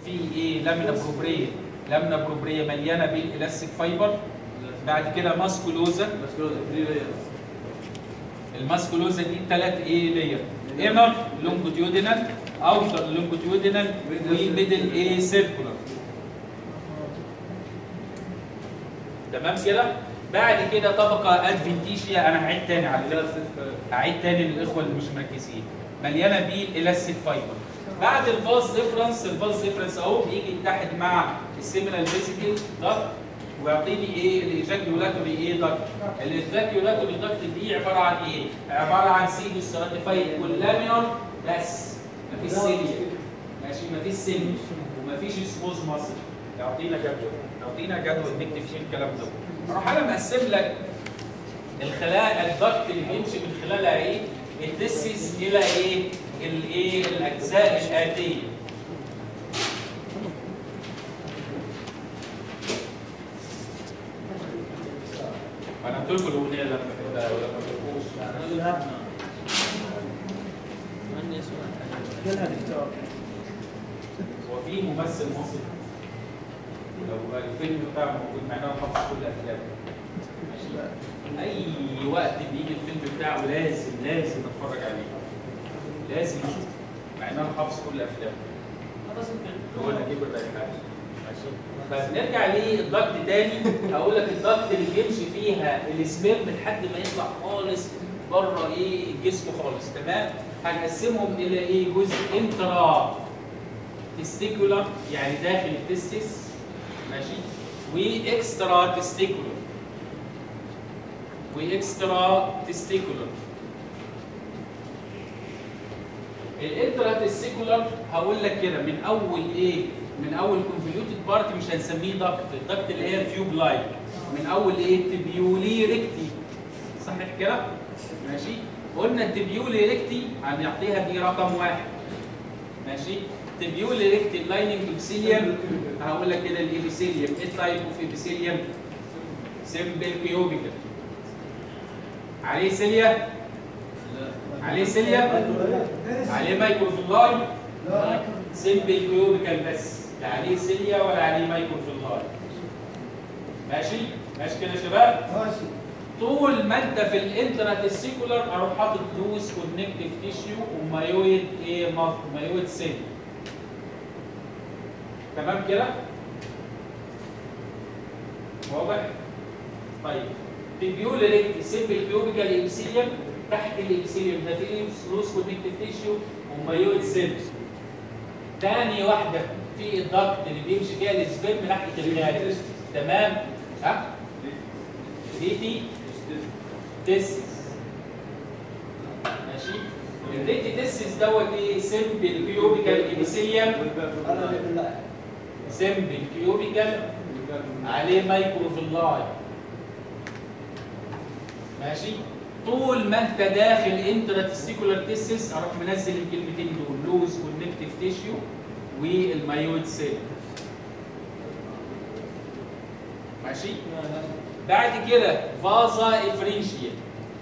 في ايه لامينا بروبريه لامينا بروبريه مليانه بالالاستيك فايبر بعد كده ماسكولوزا مسكولة فري لايرز الماسكولوزا دي ثلاث ايه لاير انر لونجيتيودينال اوتر لونجيتيودينال وميدل ايه سيركولار تمام كده بعد كده طبقه ادفنتيشيا انا هعيد تاني على فكره هعيد تاني للاخوه اللي مش مركزين مليانه بالالاستيك فايبر بعد الفاز ديفرنس الفاز ديفرنس اهو بيجي يتحد مع السيمينال فيزيكال ضغط ويعطيني ايه الايجاكيولاتوري ايه ضغط الايجاكيولاتوري ضغط دي عباره عن ايه؟ عباره عن سيدو ستراتيفايد واللامينر بس مفيش سيليا ماشي مفيش سن ومفيش سموز ماسل يعطينا جدول يعطينا جدول نكتب فيه الكلام ده اروح انا مقسم لك الخلايا الضغط اللي بيمشي من خلالها ايه؟ التسيس الى ايه؟ الايه؟ الاجزاء الاتيه. انا قلت لكم الاغنيه لما كده ولا ما قلتلكوش قالها دكتور هو في ممثل مصري لو الفيلم بتاعه موجود معناه حافظ كل افلامه ماشي اي وقت بيجي الفيلم بتاعه لازم لازم اتفرج عليه لازم اشوفه مع ان انا حافظ كل افلامه هو نجيب الريحاني ماشي فنرجع للضغط تاني هقول لك الضغط اللي بيمشي فيها السبيرم لحد ما يطلع خالص بره ايه الجسم خالص تمام هنقسمهم الى ايه جزء انترا تستيكولار يعني داخل التستس ماشي واكسترا تستيكولار واكسترا تستيكولار الانترا تستيكولار هقول لك كده من اول ايه من اول كونفوليوتد بارت مش هنسميه ضغط الضغط اللي هي تيوب لايك من اول ايه تبيولي ريكتي صحيح كده ماشي قلنا التبيولي ريكتي هنعطيها دي رقم واحد ماشي تبيولي ريكتي لايننج ابسيليوم هقول لك كده الابيثيليوم ايه تايب اوف ابيثيليوم سمبل كيوبيكال عليه سيليا عليه سيليا عليه مايكروفيلاي سمبل كيوبيكال بس لا عليه سيليا ولا عليه مايكروفيلاي ماشي ماشي كده يا شباب ماشي طول ما انت في الانترا تسيكولار اروح حاطط لوز كونكتيف تيشيو ومايويد ايه ماف- مايويد سيل تمام كده واضح طيب تبيول ريكتي سيمبل كيوبيكال ايبسيليوم تحت الايبسيليوم ده فيه لوز كونكتيف تيشيو ومايويد سيل تاني واحده في الضغط اللي بيمشي فيها السبيرم ناحيه الخارج تمام ها ريتي تسس ماشي الريتي تسس دوت ايه سمبل كيوبيكال ايبيثيليوم سمبل كيوبيكال عليه مايكروفيلاي ماشي طول ما انت داخل انترا تستيكولار تيسس اروح منزل الكلمتين دول لوز كونكتيف تيشيو والمايويد سيل ماشي بعد كده فازا افرنشيا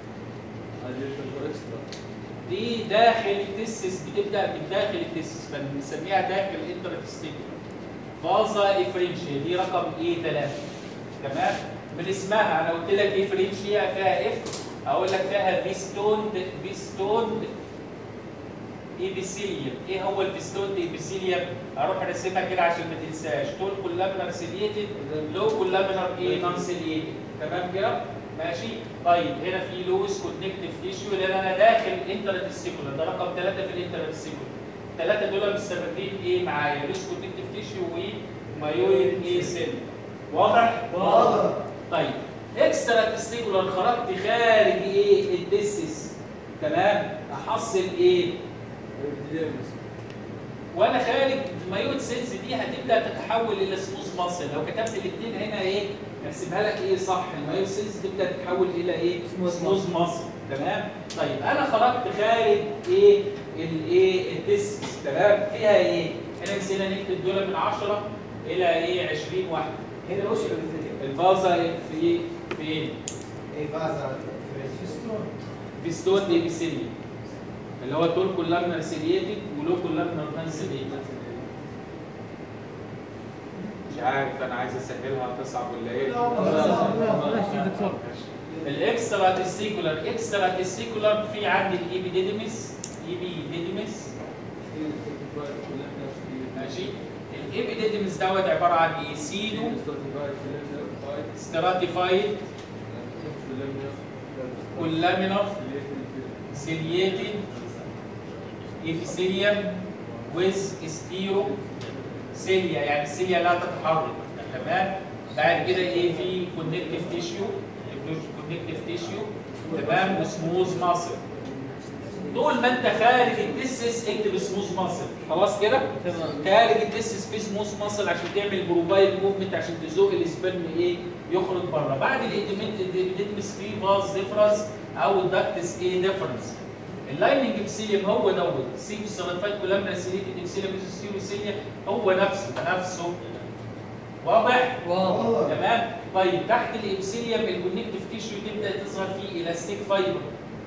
دي داخل التسس بتبدا من داخل التسس فبنسميها داخل انترتستيكولار فازا افرنشيا دي رقم ايه 3 تمام من اسمها انا قلت لك افرنشيا فيها اف اقول لك فيها فيستوند فيستوند ايبيثيليوم ايه هو الفيستوند ايبيثيليوم اروح ارسمها كده عشان ما تنساش طول كولامينر سيليتد لو كولامينر ايه نون سيليتد تمام كده ماشي طيب هنا في لوز كونكتيف تيشيو لان انا داخل انترتستيكولار ده رقم ثلاثه في الانترتستيكولار الثلاثه دول مستمرين ايه معايا لوز كونكتيف تيشيو ومايويد ايه سيل واضح؟ واضح. طيب اكسترا تستيكولار خرجت خارج ايه الديسس تمام احصل ايه وانا خارج المايويد سيلز دي هتبدا تتحول الى سموث ماسل لو كتبت الاثنين هنا ايه احسبها لك ايه صح المايويد سيلز تبدا تتحول الى ايه Smooth سموث ماسل تمام طيب انا خرجت خارج ايه الايه الديسكس تمام فيها ايه هنا نسينا نكتب دول من 10 الى ايه 20 واحده هنا وش الفيزيك؟ الفازا في فين اي فازا فيستون في ستون ايبيثيليوم اللي هو تول كولامنر سيليتد ولو كولامنر نان سيليتد عارف انا عايز اسهلها تصعب ولا ايه؟ ماشي دكتور الاكسترا تستيكولار اكسترا تستيكولار في عندي الايبيديديمس ايبيديديمس ماشي الايبيديديمس دوت عباره عن ايه؟ سيدو ستراتيفايد كولامينر سيلياتد epithelium with ستيرو سيليا يعني السيليا لا تتحرك تمام بعد كده ايه في كونكتيف تيشيو كونكتيف تيشيو تمام وسموز ماسل طول ما انت خارج الديسس اكتب سموز ماسل خلاص كده تمام خارج الديسس في سموز ماسل عشان تعمل بروبايل موفمنت عشان تزوق السبرم ايه يخرج بره بعد الاديمتس في باز ديفرنس او الدكتس ايه ديفرنس اللايننج ابسيليوم هو دوت سيبو سيرفايت كولامنا سيليتد ابسيليوم سيليا هو نفسه نفسه واضح؟ واضح تمام طيب تحت الابسيليوم الكونكتيف تيشيو تبدا تظهر فيه الاستيك فايبر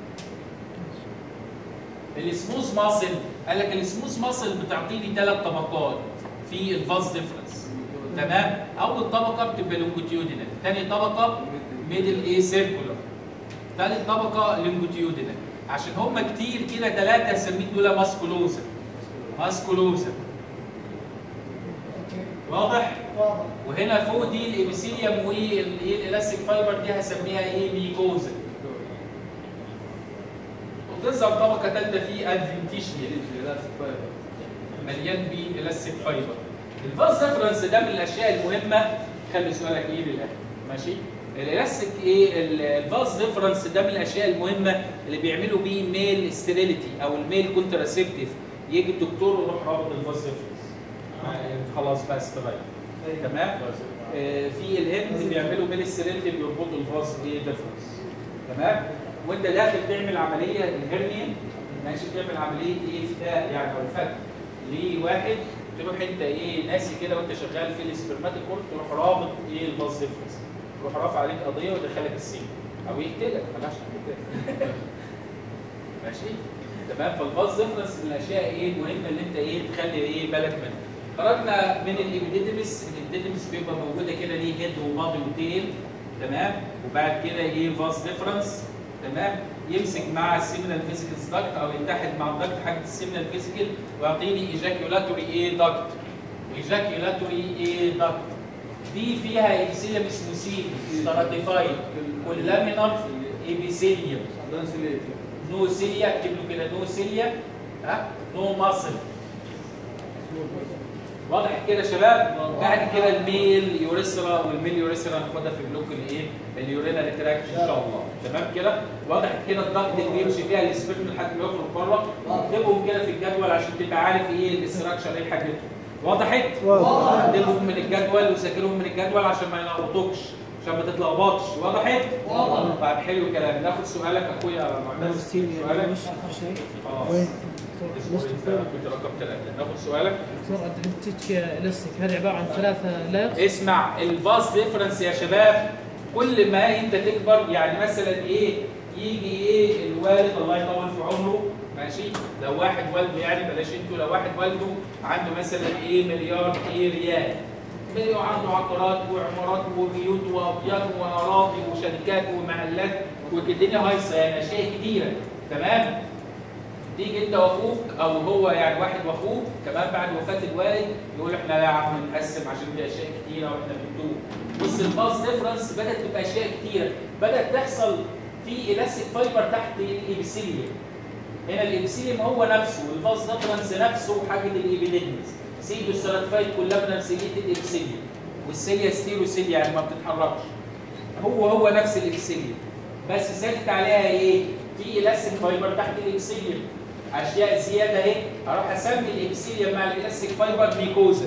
السموث ماسل قال لك السموث ماسل بتعطيني ثلاث طبقات في الفاز ديفرنس تمام اول طبقه بتبقى لونجيتيودينال ثاني طبقه ميدل ايه سيركولار ثالث طبقه لونجيتيودينال عشان هم كتير كده ثلاثه سميت دول ماسكولوزا ماسكولوزا واضح؟ وهنا فوق دي الابيثيليوم وايه الالاستيك فايبر دي هسميها ايه ميكوزا وتظهر طبقه ثالثه في ادفنتيشيا مليان بالاستيك فايبر الفاز ريفرنس ده من الاشياء المهمه خلي سؤالك ايه للاخر ماشي الالاستيك ايه الفاز ريفرنس ده من الاشياء المهمه اللي بيعملوا بيه ميل ستيريليتي او الميل كونتراسيبتيف يجي الدكتور ويروح رابط الفاز ريفرنس خلاص بقى استريح تمام آه، في الهند بيعملوا ميل ستيريليتي بيربطوا الفاز ايه ريفرنس تمام وانت داخل تعمل عمليه الهرنيا ماشي تعمل عمليه ايه فتاء يعني او فتح لواحد تروح انت ايه ناسي كده وانت شغال في السبرماتيك كورت تروح رابط ايه الباز ديفرنس تروح رافع عليك قضيه ويدخلك السجن او يقتلك ملهاش حل تاني. ماشي تمام فالباز ديفرنس من الاشياء ايه المهمه اللي انت ايه تخلي ايه بالك منها خرجنا من الابيديدمس الابيديدمس بيبقى موجوده كده ليه هيد وبادي وتيل تمام وبعد كده ايه فاز ديفرنس تمام يمسك مع السيمينال فيزيكال داكت او يتحد مع الداكت حاجه السيمينال فيزيكال ويعطيني ايجاكيولاتوري ايه داكت ايجاكيولاتوري ايه داكت دي فيها ايبيثيليوم اسمه سي ستراتيفايد كولامينر ايبيثيليوم نو سيليا اكتب له كده نو سيليا ها نو ماسل واضح كده يا شباب بعد كده الميل يوريثرا والميل يوريثرا هناخدها في بلوك الايه اليورينال تراكت ان شاء الله تمام كده واضح كده الضغط اللي بيمشي فيها السبرم لحد ما يخرج بره اكتبهم كده في الجدول عشان تبقى عارف ايه الاستراكشر ايه حاجتهم وضحت؟ اكتبهم من الجدول وذاكرهم من الجدول عشان ما يلخبطوكش عشان ما تتلخبطش وضحت؟ واضح طيب حلو الكلام ناخد سؤالك اخويا معتز سؤالك مش آخر شيء خلاص وين؟ اصبر انت كنت رقم ثلاثة ناخد سؤالك دكتور ادفنتيك ليستك هذه عباره عن ثلاثه لايرز اسمع الفاست ديفرنس يا شباب كل ما انت تكبر يعني مثلا ايه يجي ايه الوالد الله يطول في عمره ماشي لو واحد والده يعني بلاش انتوا لو واحد والده عنده مثلا ايه مليار ايه ريال مليون عنده عقارات وعمارات وبيوت وابيات واراضي وشركات ومحلات والدنيا هايصه يعني اشياء كتيره تمام تيجي انت واخوك او هو يعني واحد واخوه كمان بعد وفاه الوالد يقول احنا لا يا عم نقسم عشان في اشياء كتيره واحنا بنتوه بص الباس ديفرنس بدات تبقى اشياء كتيره بدات تحصل في الاستيك فايبر تحت الابيثيليوم هنا الابيثيليوم هو نفسه والباس ديفرنس نفسه حاجه الابيديدمس سيدو سيراتيفايد كلها بنفسيتد الابيثيليوم والسيليا ستيرو سيليا يعني ما بتتحركش هو هو نفس الابيثيليوم بس ثابت عليها ايه؟ في الاستيك فايبر تحت الابيثيليوم اشياء زياده اهي اروح اسمي الابيثيليوم مع الالاستيك فايبر ميكوزا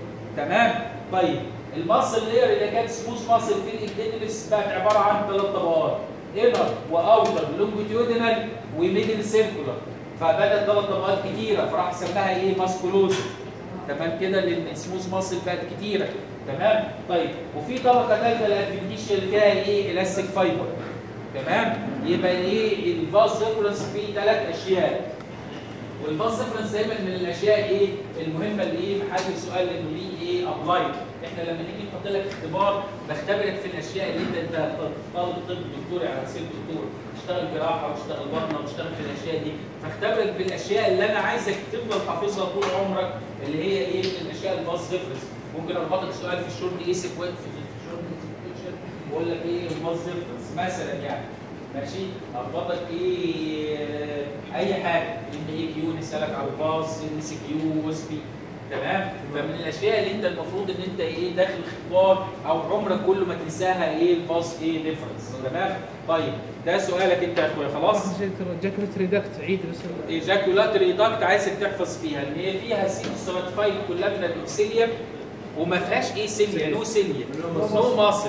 تمام طيب الماسل لير اللي كانت سموث ماسل في الابيديدمس بقت عباره عن ثلاث طبقات انر واوتر لونجيتيودينال وميدل سيركولار فبدات ثلاث طبقات كتيره فراح سماها ايه ماسكولوزا تمام كده لان السموث ماسل بقت كتيره تمام طيب وفي طبقه ثالثه الادفنتيشيا اللي فيها ايه الاستيك فايبر تمام يبقى ايه الفاز ديفرنس فيه ثلاث اشياء والفاز ديفرنس دايما من الاشياء ايه المهمه اللي ايه محل سؤال انه ليه ايه ابلايد احنا لما نيجي نحط لك اختبار بختبرك في الاشياء اللي انت انت طالب طب دكتور يعني سيل دكتور تشتغل جراحه وتشتغل بطنه وتشتغل في الاشياء دي فاختبرك بالاشياء اللي انا عايزك تفضل حافظها طول عمرك اللي هي ايه من الاشياء الباص ديفرنس ممكن اربطك سؤال في الشورت ايه سيكوينس في الشورت سيكوينس بقول لك ايه الباص ديفرنس مثلا يعني ماشي اربطك ايه آه، اي حاجه ان ايه كيو نسالك على الباص ان سي كيو وسبي تمام فمن الاشياء اللي انت المفروض ان انت ايه داخل اختبار او عمرك كله ما تنساها ايه الباص ايه ديفرنس تمام طيب ده سؤالك انت يا اخويا خلاص اخر شيء دكتور جاكوليت ريدكت عيد بس ال- ايجاكولاتري داكت عايزك تحفظ فيها ان هي فيها سيمستراتيفايد كولابرال ابسيليوم وما فيهاش ايه سيليا نو سيليا نو ماسل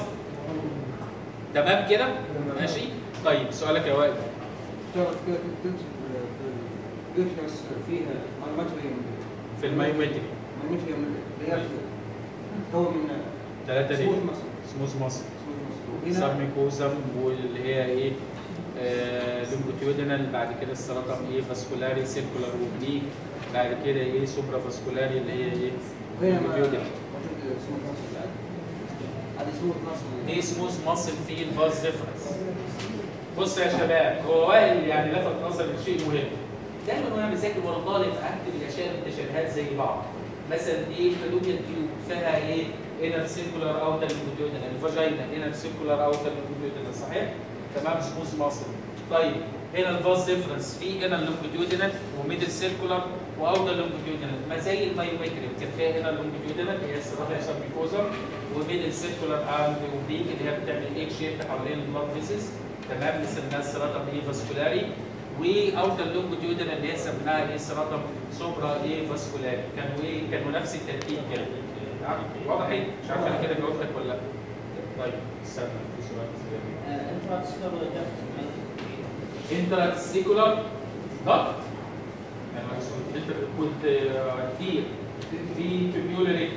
تمام كده ماشي طيب سؤالك يا وائل ترى كده كنت الديفرنس فيها مايومتري في المايومتري مايومتري اللي هي هو من ثلاثة ليه سموث مصر سموث ماسل سموث مصر وهنا سارميكوزم واللي هي ايه لونجيتيودينال بعد كده السرطان ايه فاسكولاري سيركولار وبليك بعد كده ايه سوبرا فاسكولاري اللي هي ايه وهنا ما لونجيتيودينال موجود سموث مصر بعد هذه سموث مصر ايه سموث ماسل في الباز ديفرنس بص يا شباب هو وائل يعني لفت نظري لشيء مهم دايما وانا بذاكر ورا طالب اكتب الاشياء المتشابهات زي بعض مثلا ايه فالوبيان تيوب فيها ايه انر سيركولار اوتر لونجيتيودينال الفاجينا انر سيركولار اوتر لونجيتيودينال صحيح تمام سموث ماسل طيب هنا الفاز ديفرنس في انر لونجيتيودينال وميدل سيركولار واوتر لونجيتيودينال ما زي المايومتري كان فيها انر لونجيتيودينال اللي هي السيرابيا سبيكوزا وميدل سيركولار اند اوبليك اللي هي بتعمل ايك شيب حوالين البلاد فيسز تمام مثل الناس سيراتم ايه فاسكولاري واوتر لونجيتيودينال اللي هي سميناها ايه سيراتم سوبرا ايه فاسكولاري كانوا ايه كانوا نفس الترتيب كده واضح ايه؟ مش عارف انا كده جاوبتك ولا لا طيب استنى في سؤال زيادة. انتراتسيكولار ضغط يعني انت كنت آه، كتير في تبيولاري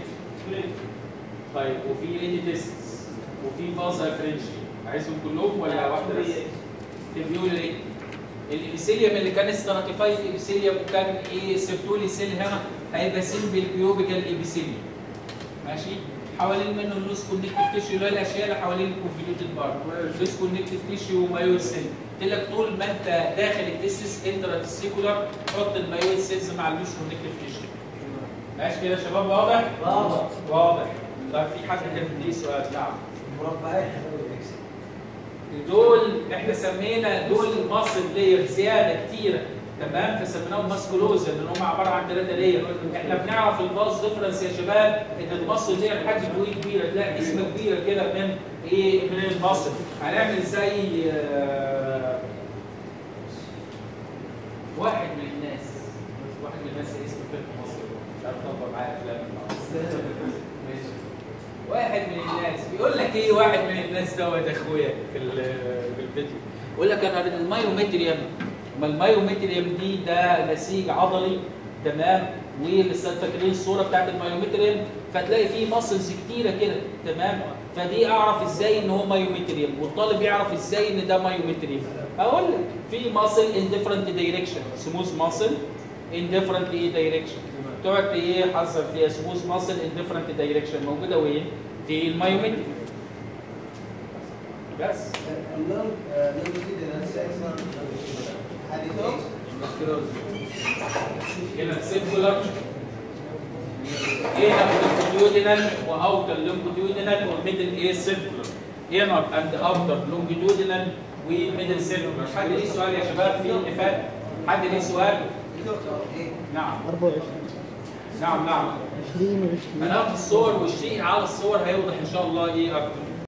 طيب وفي ريديتس وفي فازا فرنشي عايزهم كلهم ولا واحده بس؟ تبيولاري الابيثيليوم اللي كان ستراتيفايد ابيثيليوم وكان ايه سيرتولي سيل هنا هيبقى سيمبل كيوبيكال ابيثيليوم ماشي حوالين منه اللوس كونكتيف تيشيو اللي هي الاشياء اللي حوالين الكونفليوتد بار لوس كونكتيف تيشيو ومايويد سيل قلت لك طول ما انت داخل التستس انتراتسيكولار حط المايويد سيلز مع اللوس كونكتيف تيشيو ماشي كده يا شباب واضح؟ واضح. واضح طيب في حد كان ليه سؤال نعم مربعات دول احنا سمينا دول ماسل لاير زياده كتيره تمام فسميناهم ماسكولوزا لان هم عباره عن ثلاثه لاير احنا بنعرف الباص ديفرنس يا شباب ان الماسل لاير حجم طويل كبيره تلاقي اسم كبيره كده من ايه من الماسل هنعمل زي آه، واحد من الناس واحد من الناس اسمه فيلم مصري مش عارف طبق معايا افلام ماشي واحد من الناس بيقول لك ايه واحد من الناس دوت يا اخويا في ال- في الفيديو يقول لك انا المايومتريوم ما المايومتريوم دي ده نسيج عضلي تمام ولسه فاكرين الصوره بتاعت المايومتريوم فتلاقي فيه ماسلز كتيره كده تمام فدي اعرف ازاي ان هو مايومتريوم والطالب يعرف ازاي ان ده مايومتريوم اقول لك في ماسل ان ديفرنت دايركشن سموث ماسل ان ديفرنت ايه دايركشن تقعد ايه حذر فيها سموث ماسل ان ديفرنت دايركشن موجوده وين؟ في المايومتريوم بس اللون لون جديد انا هذه هنا سيركولار هنا لونجيتيودينال واوتر لونجيتيودينال وميدل ايه سيركولار هنا اند اوتر لونجيتيودينال وميدل سيركولار حد ليه سؤال يا شباب في اللي فات حد ليه سؤال نعم 24 نعم نعم 20 و20 هناخد الصور والشيء على الصور هيوضح ان شاء الله ايه اكتر